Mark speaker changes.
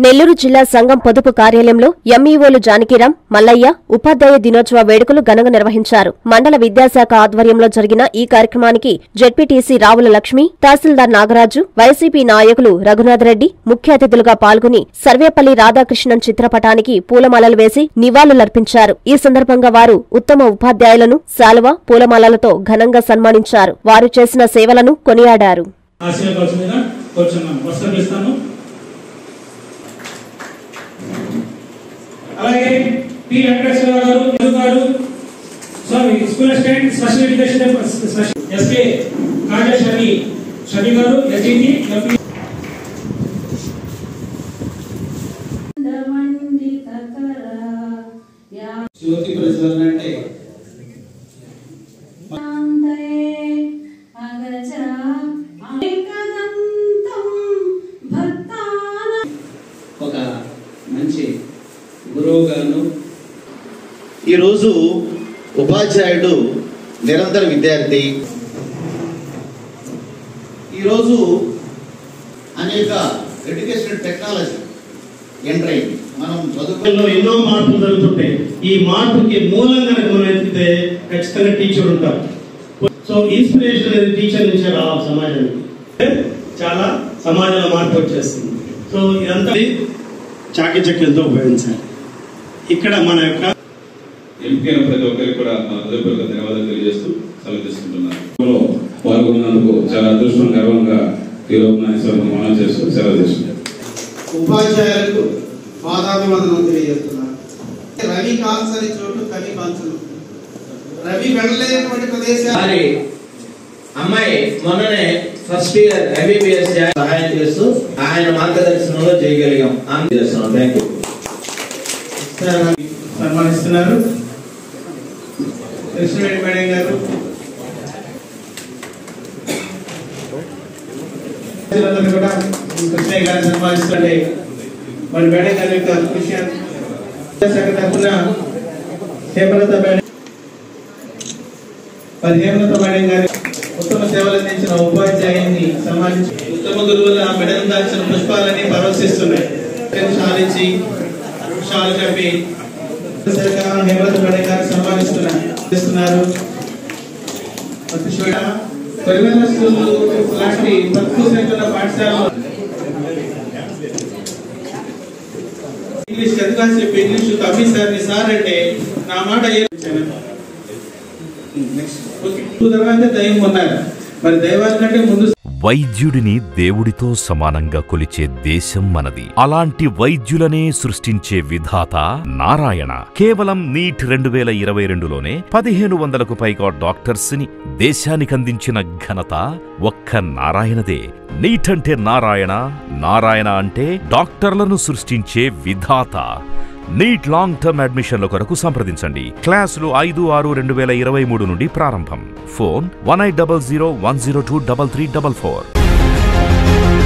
Speaker 1: నెల్లూరు జిల్లా సంఘం పొదుపు కార్యాలయంలో ఎంఈఓలు జానకిరాం మల్లయ్య ఉపాధ్యాయ దినోత్సవ వేడుకలు ఘనంగా నిర్వహించారు మండల విద్యాశాఖ ఆధ్వర్యంలో జరిగిన ఈ కార్యక్రమానికి జెడ్పీటీసీ రావుల లక్ష్మి తహసీల్దార్ నాగరాజు వైసీపీ నాయకులు రఘునాథ్ రెడ్డి ముఖ్య అతిథులుగా పాల్గొని సర్వేపల్లి రాధాకృష్ణన్ చిత్రపటానికి పూలమాలలు వేసి నివాళులర్పించారు ఈ సందర్భంగా వారు ఉత్తమ ఉపాధ్యాయులను శాలువ పూలమాలలతో ఘనంగా సన్మానించారు వారు చేసిన సేవలను కొనియాడారు
Speaker 2: ఆశీర్వచనంగా కూర్చున్నాను వస్త్రం ఇస్తాను అలాగే పి వెంకటేశ్వర గారు ఎందుకు గారు sorry school assistant special education special S K Khaja Shabi Shabi గారు ఎస్జిటి ఎంపీ
Speaker 3: జ్యోతి ప్రజ్వలన అంటే ఒక మంచి గురువు గాను
Speaker 4: ఈరోజు ఉపాధ్యాయుడు నిరంతర విద్యార్థి ఈరోజు అనేక ఎడ్యుకేషన్ టెక్నాలజీ ఎంటర్ అయింది మనం చదువుకున్న
Speaker 5: లో ఎన్నో మార్పులు జరుగుతుంటాయి ఈ మార్పుకి మూలం కనుక మనం ఎత్తితే ఖచ్చితంగా టీచర్ ఉంటాం సో ఇన్స్పిరేషన్ అనేది టీచర్ నుంచే రావాలి సమాజానికి చాలా సమాజంలో మార్పు వచ్చేస్తుంది సో ఇదంతా చాకచక్యంతో ఉపయోగించాలి ఇక్కడ మన యొక్క
Speaker 6: ఎంపికైన ప్రతి ఒక్కరికి కూడా నా హృదయపూర్వక ధన్యవాదాలు తెలియజేస్తూ సెలవు తీసుకుంటున్నాను పాల్గొన్నందుకు చాలా అదృష్టం గర్వంగా ఈ రోజు నా ఈశ్వరం మనం చేస్తూ సెలవు తీసుకుంటాను
Speaker 3: ఉపాధ్యాయులకు పాదాభివందనం తెలియజేస్తున్నారు రవి కాల్సని చోటు కవి కాల్సను రవి వెళ్ళలేనటువంటి ప్రదేశాలు
Speaker 7: మరి అమ్మాయి మొన్ననే ఫస్ట్ ఇయర్ ఎంబీబీఎస్ సహాయం చేస్తూ ఆయన మార్గదర్శనంలో చేయగలిగాం ఆమె చేస్తున్నాం థ్యాంక్ యూ
Speaker 3: సన్మానిస్తున్నారు కృష్ణవేణి మేడం గారు ప్రజలందరూ కూడా కృష్ణయ్య గారిని సన్మానిస్తుండే మరి మేడం గారి యొక్క కృషి శాఖ తరఫున హేమలత మేడం మరి హేమలత మేడం గారి ఉత్తమ సేవలు అందించిన ఉపాధ్యాయుని సన్మానించి ఉత్తమ గురువుల మెడలు దాల్చిన పుష్పాలని పరవశిస్తున్నాయి సాధించి షాలు కప్పి సరిగా హేమలత మేడం గారు సన్మానిస్తున్నారు చేస్తున్నారు మరి చూడ పరివేల స్కూల్ లాంటి తక్కువ సంఖ్యలో పాఠశాలలో ఇంగ్లీష్ చదివాల్సి చెప్పి ఇంగ్లీష్ కవి సార్ సార్ అంటే నా మాట నెక్స్ట్ ఓకే తర్వాత దైవం ఉన్నారు మరి దైవాల కంటే ముందు
Speaker 8: వైద్యుడిని దేవుడితో సమానంగా కొలిచే దేశం మనది అలాంటి వైద్యులనే సృష్టించే విధాత నారాయణ కేవలం నీట్ రెండు వేల ఇరవై రెండులోనే పదిహేను వందలకు పైగా డాక్టర్స్ ని దేశానికందించిన ఘనత ఒక్క నారాయణదే నీట్ అంటే నారాయణ నారాయణ అంటే డాక్టర్లను సృష్టించే విధాత నీట్ లాంగ్ టర్మ్ అడ్మిషన్ల కొరకు సంప్రదించండి క్లాసులు ఐదు ఆరు రెండు వేల ఇరవై మూడు నుండి ప్రారంభం phone one eight double zero one zero two double three double four